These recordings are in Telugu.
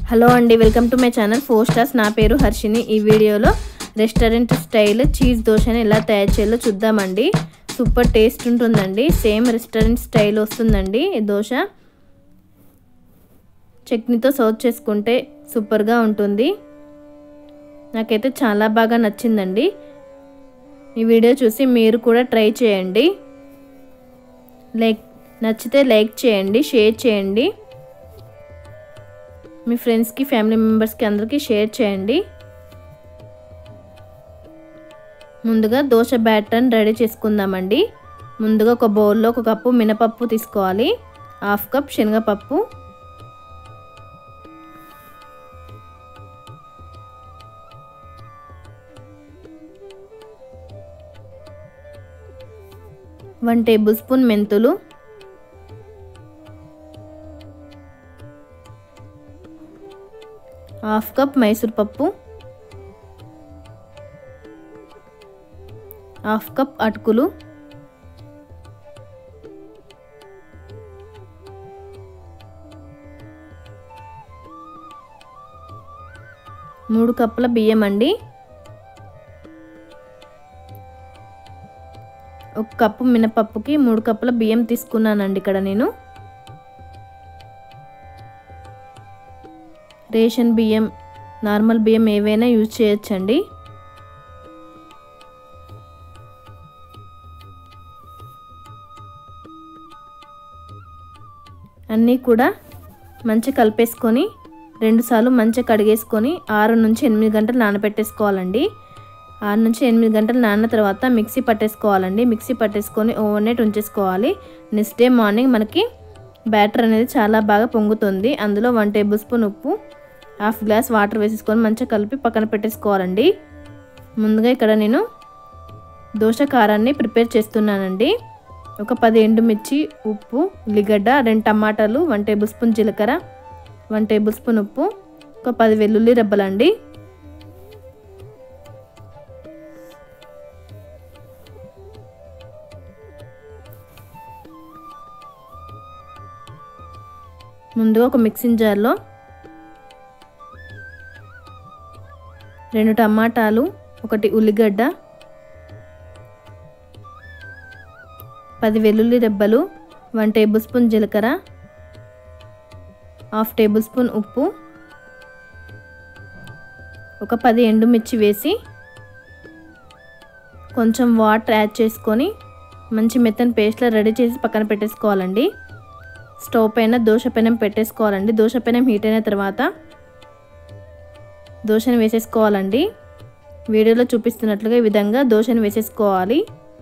హలో అండి welcome to my channel four stars నా పేరు హర్షిని ఈ వీడియోలో రెస్టారెంట్ స్టైల్ చీజ్ దోశని ఎలా తయారు చేయాలో చూద్దామండి సూపర్ టేస్ట్ ఉంటుందండి సేమ్ రెస్టారెంట్ స్టైల్ వస్తుందండి ఈ దోశ చట్నీతో సర్వ్ చేసుకుంటే సూపర్గా ఉంటుంది నాకైతే చాలా బాగా నచ్చిందండి ఈ వీడియో చూసి మీరు కూడా ట్రై చేయండి లైక్ నచ్చితే లైక్ చేయండి షేర్ చేయండి మీ ఫ్రెండ్స్కి ఫ్యామిలీ మెంబర్స్కి అందరికీ షేర్ చేయండి ముందుగా దోశ బ్యాటర్ని రెడీ చేసుకుందామండి ముందుగా ఒక బౌల్లో ఒక కప్పు మినపప్పు తీసుకోవాలి హాఫ్ కప్ శనగపప్పు వన్ టేబుల్ స్పూన్ మెంతులు హాఫ్ కప్ మైసూర్ పప్పు హాఫ్ కప్ అటుకులు మూడు కప్పుల బియ్యం అండి ఒక కప్పు మినపప్పుకి మూడు కప్పుల బియ్యం తీసుకున్నానండి ఇక్కడ నేను రేషన్ బియ్యం నార్మల్ బియ్యం ఏవైనా యూజ్ చేయొచ్చండి అన్నీ కూడా మంచి కలిపేసుకొని రెండుసార్లు మంచిగా కడిగేసుకొని ఆరు నుంచి ఎనిమిది గంటలు నానబెట్టేసుకోవాలండి ఆరు నుంచి ఎనిమిది గంటలు నాన్న తర్వాత మిక్సీ పట్టేసుకోవాలండి మిక్సీ పట్టేసుకొని ఓవర్ నైట్ ఉంచేసుకోవాలి నెక్స్ట్ డే మార్నింగ్ మనకి బ్యాటర్ అనేది చాలా బాగా పొంగుతుంది అందులో వన్ టేబుల్ స్పూన్ ఉప్పు హాఫ్ గ్లాస్ వాటర్ వేసేసుకొని మంచిగా కలిపి పక్కన పెట్టేసుకోవాలండి ముందుగా ఇక్కడ నేను దోశ కారాన్ని ప్రిపేర్ చేస్తున్నానండి ఒక పది ఎండుమిర్చి ఉప్పు ఉల్లిగడ్డ రెండు టమాటాలు వన్ టేబుల్ స్పూన్ జీలకర్ర వన్ టేబుల్ స్పూన్ ఉప్పు ఒక పది వెల్లుల్లి రెబ్బలండి ముందుగా ఒక మిక్సింగ్ జార్లో రెండు టమాటాలు ఒకటి ఉల్లిగడ్డ పది వెల్లుల్లి రెబ్బలు వన్ టేబుల్ స్పూన్ జీలకర్ర హాఫ్ టేబుల్ స్పూన్ ఉప్పు ఒక పది ఎండుమిర్చి వేసి కొంచెం వాటర్ యాడ్ చేసుకొని మంచి మెత్తని పేస్ట్లా రెడీ చేసి పక్కన పెట్టేసుకోవాలండి స్టవ్ పైన దోశ పెనం పెట్టేసుకోవాలండి దోశ పెనం హీట్ అయిన తర్వాత దోశని వేసేసుకోవాలండి వీడియోలో చూపిస్తున్నట్లుగా ఈ విధంగా దోశని వేసేసుకోవాలి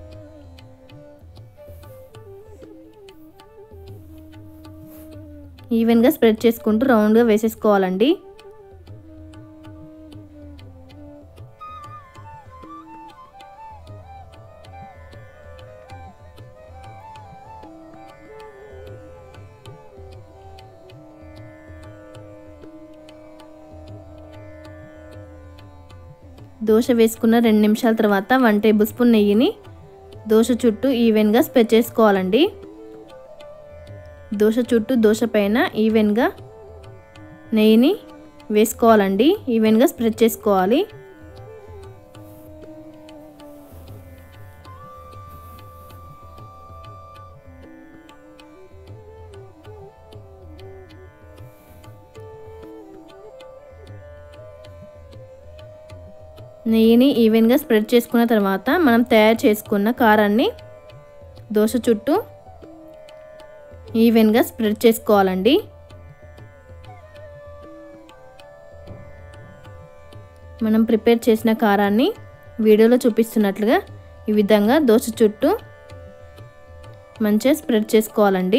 ఈవెన్గా స్ప్రెడ్ చేసుకుంటూ రౌండ్గా వేసేసుకోవాలండి దోశ వేసుకున్న రెండు నిమిషాల తర్వాత వన్ టేబుల్ స్పూన్ నెయ్యిని దోశ చుట్టూ ఈవెన్గా స్ప్రెడ్ చేసుకోవాలండి దోశ చుట్టూ దోశ పైన ఈవెన్గా నెయ్యిని వేసుకోవాలండి ఈవెన్గా స్ప్రెడ్ చేసుకోవాలి నెయ్యిని ఈవెన్గా స్ప్రెడ్ చేసుకున్న తర్వాత మనం తయారు చేసుకున్న కారాన్ని దోశ చుట్టూ ఈవెన్గా స్ప్రెడ్ చేసుకోవాలండి మనం ప్రిపేర్ చేసిన కారాన్ని వీడియోలో చూపిస్తున్నట్లుగా ఈ విధంగా దోశ చుట్టూ మంచిగా స్ప్రెడ్ చేసుకోవాలండి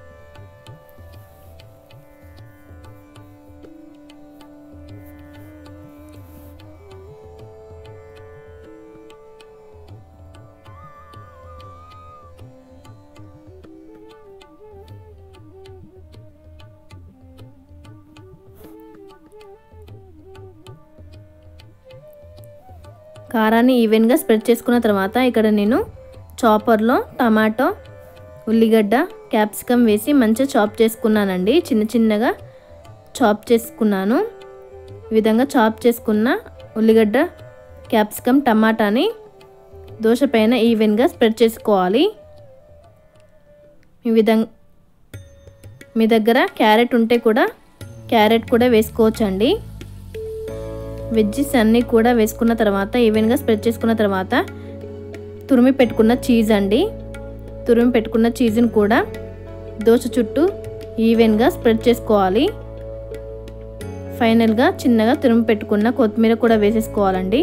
కారాన్ని ఈవెన్గా స్ప్రెడ్ చేసుకున్న తర్వాత ఇక్కడ నేను చాపర్లో టమాటో ఉల్లిగడ్డ క్యాప్సికమ్ వేసి మంచిగా చాప్ చేసుకున్నానండి చిన్న చిన్నగా చాప్ చేసుకున్నాను ఈ విధంగా చాప్ చేసుకున్న ఉల్లిగడ్డ క్యాప్సికమ్ టమాటాని దోశ పైన ఈవెన్గా స్ప్రెడ్ చేసుకోవాలి ఈ విధంగా మీ దగ్గర క్యారెట్ ఉంటే కూడా క్యారెట్ కూడా వేసుకోవచ్చండి వెజ్జెస్ అన్నీ కూడా వేసుకున్న తర్వాత ఈవెన్గా స్ప్రెడ్ చేసుకున్న తర్వాత తురిమి పెట్టుకున్న చీజ్ అండి తురిమి పెట్టుకున్న చీజ్ని కూడా దోశ చుట్టూ ఈవెన్గా స్ప్రెడ్ చేసుకోవాలి ఫైనల్గా చిన్నగా తురిమి పెట్టుకున్న కొత్తిమీర కూడా వేసేసుకోవాలండి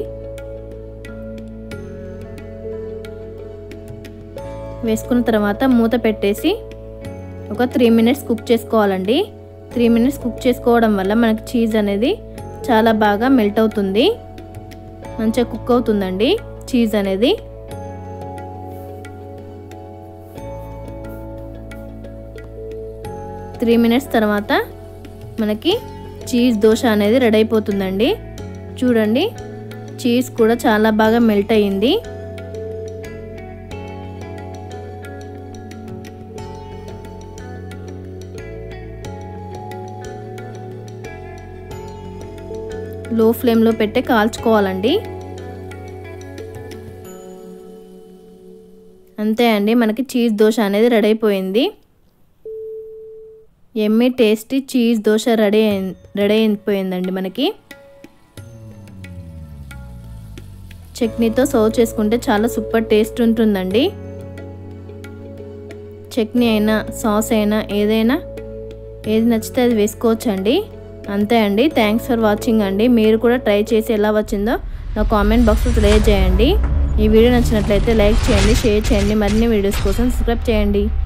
వేసుకున్న తర్వాత మూత పెట్టేసి ఒక త్రీ మినిట్స్ కుక్ చేసుకోవాలండి త్రీ మినిట్స్ కుక్ చేసుకోవడం వల్ల మనకి చీజ్ అనేది చాలా బాగా మెల్ట్ అవుతుంది మంచిగా కుక్ అవుతుందండి చీజ్ అనేది త్రీ మినిట్స్ తర్వాత మనకి చీజ్ దోశ అనేది రెడీ అయిపోతుందండి చూడండి చీజ్ కూడా చాలా బాగా మెల్ట్ అయ్యింది లో ఫ్లేమ్లో పెట్టే కాల్చుకోవాలండి అంతే అండి మనకి చీజ్ దోశ అనేది రెడీ అయిపోయింది ఎమ్మి tasty cheese dosa ready ready అయిపోయిందండి మనకి చట్నీతో సర్వ్ చేసుకుంటే చాలా సూపర్ టేస్ట్ ఉంటుందండి చట్నీ అయినా సాస్ అయినా ఏదైనా ఏది నచ్చితే అది వేసుకోవచ్చండి అంతే అండి థ్యాంక్స్ ఫర్ వాచింగ్ అండి మీరు కూడా ట్రై చేసి ఎలా వచ్చిందో నా కామెంట్ బాక్స్లో తెలియజేయండి ఈ వీడియో నచ్చినట్లయితే లైక్ చేయండి షేర్ చేయండి మరిన్ని వీడియోస్ కోసం సబ్స్క్రైబ్ చేయండి